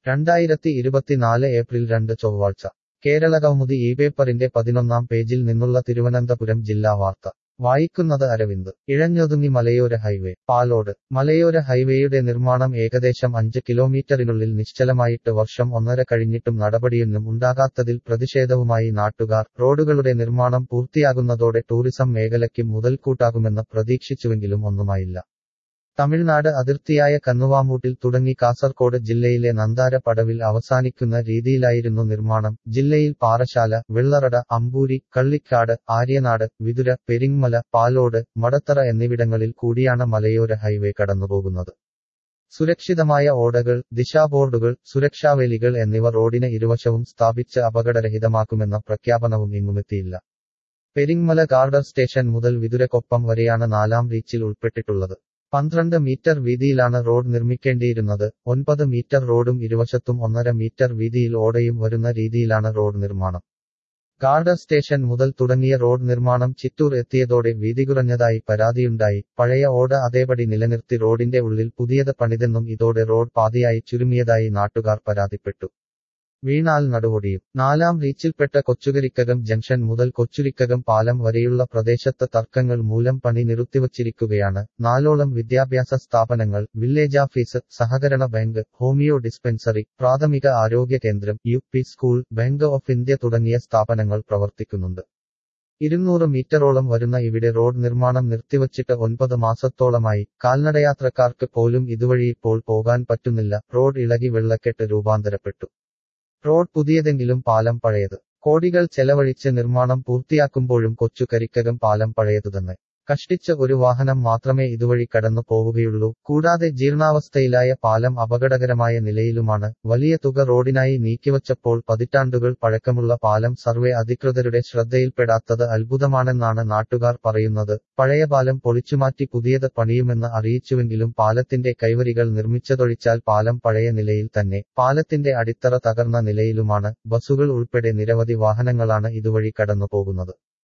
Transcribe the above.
രണ്ടായിരത്തി ഇരുപത്തിനാല് ഏപ്രിൽ രണ്ട് ചൊവ്വാഴ്ച കേരളകൗമുദി ഈ പേപ്പറിന്റെ പതിനൊന്നാം പേജിൽ നിന്നുള്ള തിരുവനന്തപുരം ജില്ലാ വാർത്ത വായിക്കുന്നത് അരവിന്ദ് ഇഴഞ്ഞൊതുങ്ങി മലയോര ഹൈവേ പാലോട് മലയോര ഹൈവേയുടെ നിർമ്മാണം ഏകദേശം അഞ്ച് കിലോമീറ്ററിനുള്ളിൽ നിശ്ചലമായിട്ട് വർഷം ഒന്നര കഴിഞ്ഞിട്ടും നടപടിയൊന്നും ഉണ്ടാകാത്തതിൽ പ്രതിഷേധവുമായി നാട്ടുകാർ റോഡുകളുടെ നിർമ്മാണം പൂർത്തിയാകുന്നതോടെ ടൂറിസം മേഖലയ്ക്ക് മുതൽക്കൂട്ടാകുമെന്ന് പ്രതീക്ഷിച്ചുവെങ്കിലും ഒന്നുമായില്ല തമിഴ്നാട് അതിർത്തിയായ കന്നുവാമൂട്ടിൽ തുടങ്ങി കാസർകോട് ജില്ലയിലെ നന്താര പടവിൽ അവസാനിക്കുന്ന രീതിയിലായിരുന്നു നിർമ്മാണം ജില്ലയിൽ പാറശാല വെള്ളറട അമ്പൂരി കള്ളിക്കാട് ആര്യനാട് വിതുര പെരിങ്മല പാലോട് മടത്തറ എന്നിവിടങ്ങളിൽ കൂടിയാണ് മലയോര ഹൈവേ കടന്നുപോകുന്നത് സുരക്ഷിതമായ ഓടകൾ ദിശാബോർഡുകൾ സുരക്ഷാവേലികൾ എന്നിവ റോഡിന് ഇരുവശവും സ്ഥാപിച്ച് അപകടരഹിതമാക്കുമെന്ന പ്രഖ്യാപനവും ഇങ്ങുമെത്തിയില്ല പെരിങ്മല ഗാർഡർ സ്റ്റേഷൻ മുതൽ വിതുരക്കൊപ്പം വരെയാണ് നാലാം റീച്ചിൽ ഉൾപ്പെട്ടിട്ടുള്ളത് പന്ത്രണ്ട് മീറ്റർ വീതിയിലാണ് റോഡ് നിർമ്മിക്കേണ്ടിയിരുന്നത് ഒൻപത് മീറ്റർ റോഡും ഇരുവശത്തും ഒന്നര മീറ്റർ വീതിയിൽ ഓടയും വരുന്ന രീതിയിലാണ് റോഡ് നിർമ്മാണം ഗാർഡർ സ്റ്റേഷൻ മുതൽ തുടങ്ങിയ റോഡ് നിർമ്മാണം ചിറ്റൂർ എത്തിയതോടെ വീതി കുറഞ്ഞതായി പരാതിയുണ്ടായി പഴയ ഓട അതേപടി നിലനിർത്തി റോഡിന്റെ ഉള്ളിൽ പുതിയത് പണിതെന്നും ഇതോടെ റോഡ് പാതിയായി ചുരുങ്ങിയതായി നാട്ടുകാർ പരാതിപ്പെട്ടു വീണാൽ നടുവൊടിയും നാലാം റീച്ചിൽപ്പെട്ട കൊച്ചുകരിക്കകം ജംഗ്ഷൻ മുതൽ കൊച്ചുരിക്കകം പാലം വരെയുള്ള പ്രദേശത്ത് തർക്കങ്ങൾ മൂലം പണി നിർത്തിവച്ചിരിക്കുകയാണ് നാലോളം വിദ്യാഭ്യാസ സ്ഥാപനങ്ങൾ വില്ലേജ് ഓഫീസ് സഹകരണ ബാങ്ക് ഹോമിയോ ഡിസ്പെൻസറി പ്രാഥമിക ആരോഗ്യ കേന്ദ്രം U P school bank of India തുടങ്ങിയ സ്ഥാപനങ്ങൾ പ്രവർത്തിക്കുന്നുണ്ട് ഇരുന്നൂറ് മീറ്ററോളം വരുന്ന ഇവിടെ റോഡ് നിർമ്മാണം നിർത്തിവച്ചിട്ട് ഒൻപത് മാസത്തോളമായി കാൽനടയാത്രക്കാർക്ക് പോലും ഇതുവഴി ഇപ്പോൾ പോകാൻ പറ്റുന്നില്ല റോഡ് ഇളകി വെള്ളക്കെട്ട് രൂപാന്തരപ്പെട്ടു റോഡ് പുതിയതെങ്കിലും പാലം പഴയത് കോടികൾ ചെലവഴിച്ച് നിർമ്മാണം പൂർത്തിയാക്കുമ്പോഴും കൊച്ചു കരിക്കകം പാലം പഴയതുതന്നെ കഷ്ടിച്ച ഒരു വാഹനം മാത്രമേ ഇതുവഴി കടന്നു പോവുകയുള്ളൂ കൂടാതെ ജീർണാവസ്ഥയിലായ പാലം അപകടകരമായ നിലയിലുമാണ് വലിയ തുക റോഡിനായി നീക്കിവച്ചപ്പോൾ പതിറ്റാണ്ടുകൾ പഴക്കമുള്ള പാലം സർവേ അധികൃതരുടെ ശ്രദ്ധയിൽപ്പെടാത്തത് അത്ഭുതമാണെന്നാണ് നാട്ടുകാർ പറയുന്നത് പഴയ പാലം പൊളിച്ചുമാറ്റി പുതിയത് പണിയുമെന്ന് അറിയിച്ചുവെങ്കിലും പാലത്തിന്റെ കൈവരികൾ നിർമ്മിച്ചതൊഴിച്ചാൽ പാലം പഴയ നിലയിൽ തന്നെ പാലത്തിന്റെ അടിത്തറ തകർന്ന നിലയിലുമാണ് ബസുകൾ ഉൾപ്പെടെ നിരവധി വാഹനങ്ങളാണ് ഇതുവഴി കടന്നു പോകുന്നത്